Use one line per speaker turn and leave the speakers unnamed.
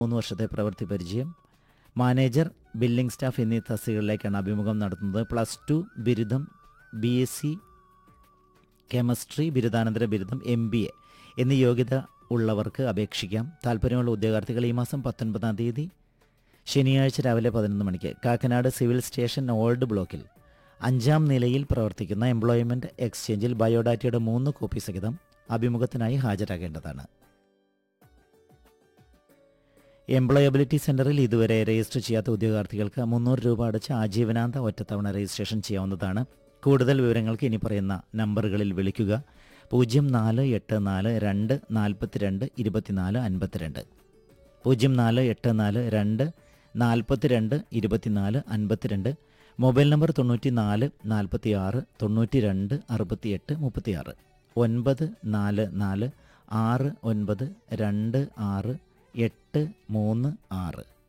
മൂന്ന് വർഷത്തെ പ്രവൃത്തി പരിചയം മാനേജർ ബില്ലിംഗ് സ്റ്റാഫ് എന്നീ തസ്തികകളിലേക്കാണ് അഭിമുഖം നടത്തുന്നത് പ്ലസ് ടു ബിരുദം ബി എസ് സി കെമിസ്ട്രി ബിരുദാനന്തര ബിരുദം എം ബി എ എന്നീ യോഗ്യത ഉള്ളവർക്ക് അപേക്ഷിക്കാം താല്പര്യമുള്ള ഉദ്യോഗാർത്ഥികൾ ഈ മാസം പത്തൊൻപതാം തീയതി ശനിയാഴ്ച രാവിലെ പതിനൊന്ന് മണിക്ക് കാക്കനാട് സിവിൽ സ്റ്റേഷൻ ഓൾഡ് ബ്ലോക്കിൽ അഞ്ചാം നിലയിൽ പ്രവർത്തിക്കുന്ന എംപ്ലോയ്മെന്റ് എക്സ്ചേഞ്ചിൽ ബയോഡാറ്റയുടെ മൂന്ന് കോപ്പി സഹിതം അഭിമുഖത്തിനായി ഹാജരാകേണ്ടതാണ് എംപ്ലോയബിലിറ്റി സെന്ററിൽ ഇതുവരെ രജിസ്റ്റർ ചെയ്യാത്ത ഉദ്യോഗാർത്ഥികൾക്ക് മുന്നൂറ് രൂപ അടച്ച് ആജീവനാന്ത ഒറ്റത്തവണ രജിസ്ട്രേഷൻ ചെയ്യാവുന്നതാണ് കൂടുതൽ വിവരങ്ങൾക്ക് ഇനി പറയുന്ന നമ്പറുകളിൽ വിളിക്കുക പൂജ്യം നാല് എട്ട് നാല് രണ്ട് നാൽപ്പത്തിരണ്ട് ഇരുപത്തിനാല് അൻപത്തിരണ്ട് പൂജ്യം നാല് എട്ട് നാല് രണ്ട് നാൽപ്പത്തിരണ്ട് ഇരുപത്തിനാല് അൻപത്തിരണ്ട് മൊബൈൽ നമ്പർ തൊണ്ണൂറ്റി നാല് നാൽപ്പത്തി ആറ് തൊണ്ണൂറ്റി രണ്ട് അറുപത്തിയെട്ട് മുപ്പത്തിയാറ് ഒൻപത് നാല് നാല് ആറ് ഒൻപത് രണ്ട് ആറ് എട്ട് മൂന്ന് ആറ്